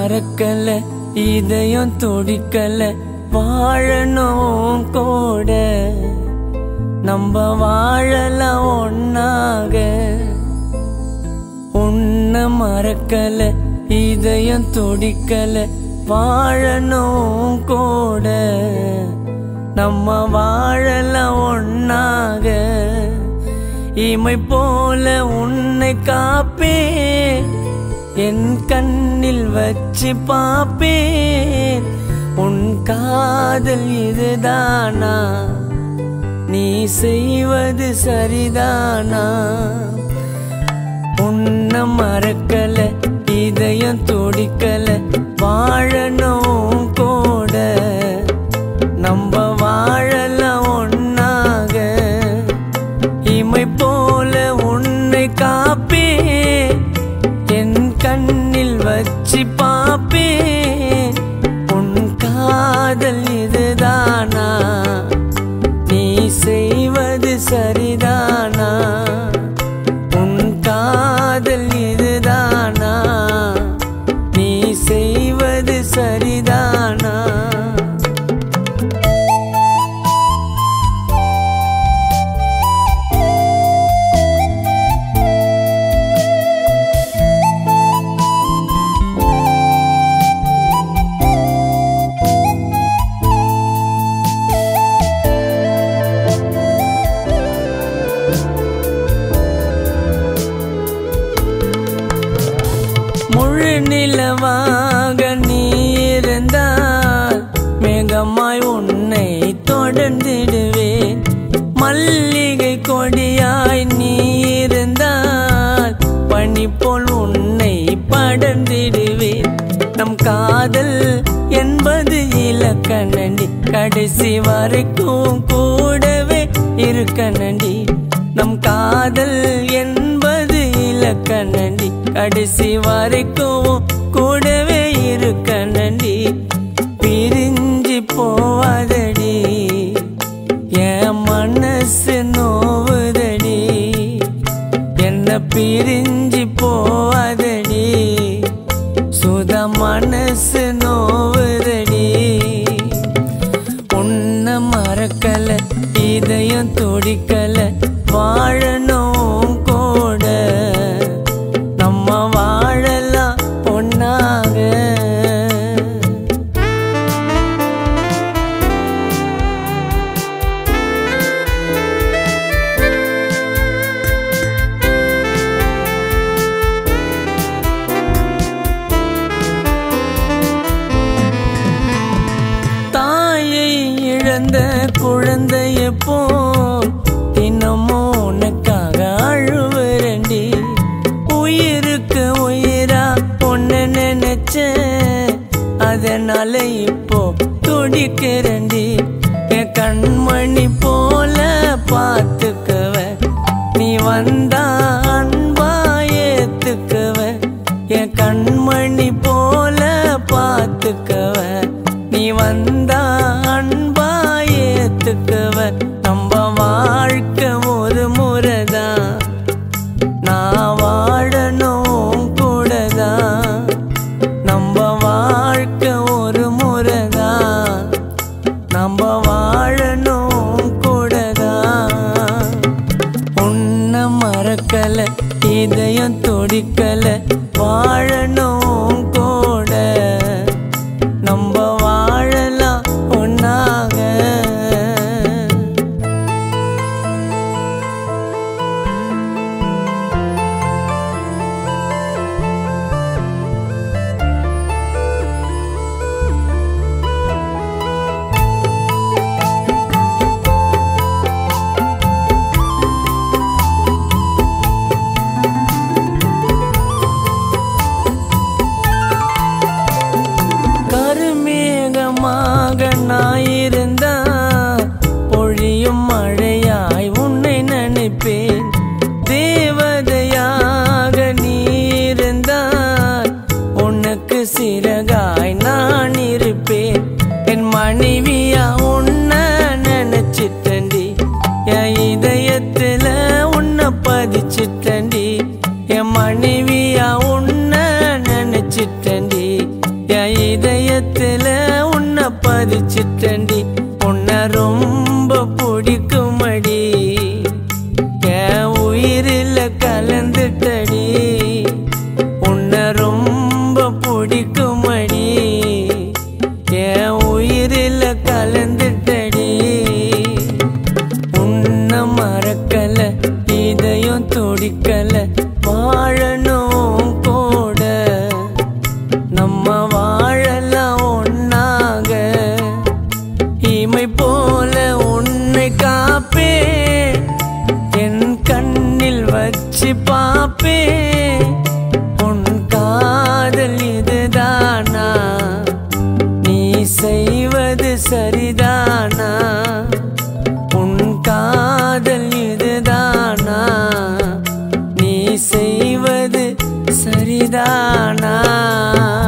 மறக்கல இதயம் துடிக்கல வாழணும் கூட நம்ம வாழலாம் ஒன்னாக உன்னை மறக்கல இதயம் துடிக்கல வாழணும் கூட நம்ம வாழலாம் ஒன்னாக இமை போல உன்னை காப்பேன் என் கண்ணில் வச்சு பாப்பேன் உன் காதல் இதுதானா நீ செய்வது சரிதானா உன்னை மறக்கல இதயம் துடிக்கல வாழணும் கூட நம்ம வாழலாம் ஒன்னாக இமை போல உன்னை காப்பே என் கண்ணில் வச்சு பாப்பே உன் காதல் இதுதானா நீ செய்வது சரிதானா உன் காதல் இதுதானா நீ செய்வது சரிதானா முழு நிலவாக நீ இருந்தால் மேகமாய் உன்னை தொடர்ந்திடுவேன் மல்லிகை கொடியாய் நீ இருந்தால் பனி போல் உன்னை படர்ந்திடுவேன் நம் காதல் என்பது இலக்கணண்டி கடைசி வரைக்கும் கூடவே இருக்கணண்டி நம் காதல் என்பது இலக்கணண்டி கடைசி வரைக்கும் கூடவே இருக்கணண்டி பிரிஞ்சு போவாதடி என் மனசு நோவுதடி என்ன பிரிஞ்சு போவாதடி சுத மனசு நோவுதடி உன்னை மறக்கல இதயம் துடிக்கல வாழணும் கூட நம்ம வாழலாம் ஒன்னாக தாயை இழந்த குழந்தைய போல் தினமும் உனக்காக அழுவுறண்டி உயிருக்கு உயிரா பொண்ணு நினைச்ச அதனால இப்போ துடிக்கிறண்டி என் கண்மணி போல பார்த்துக்குவ நீ வந்தா அன்பா ஏத்துக்குவ என் கண்மணி போல பார்த்துக்கவ நீ வந்தா அன்பா ஏத்துக்கவ நம்ம வாழ்க்கை ஒரு முறைதான் நான் வாழணும் கூடதான் நம்ம வாழ்க்கை ஒரு முறைதான் நம்ம வாழணும் கூடதான் உன்னை மறக்கல இதயம் துடிக்கல வாழணும் கூட நம்ம வாழலாம் ஒன்னாக உண்மை போல உன்னை காப்பே என் கண்ணில் வச்சு பாப்பே உன் காதல் இதுதானா நீ செய்வது சரிதானா உன் காதல் இதுதானா நீ செய்வது சரிதானா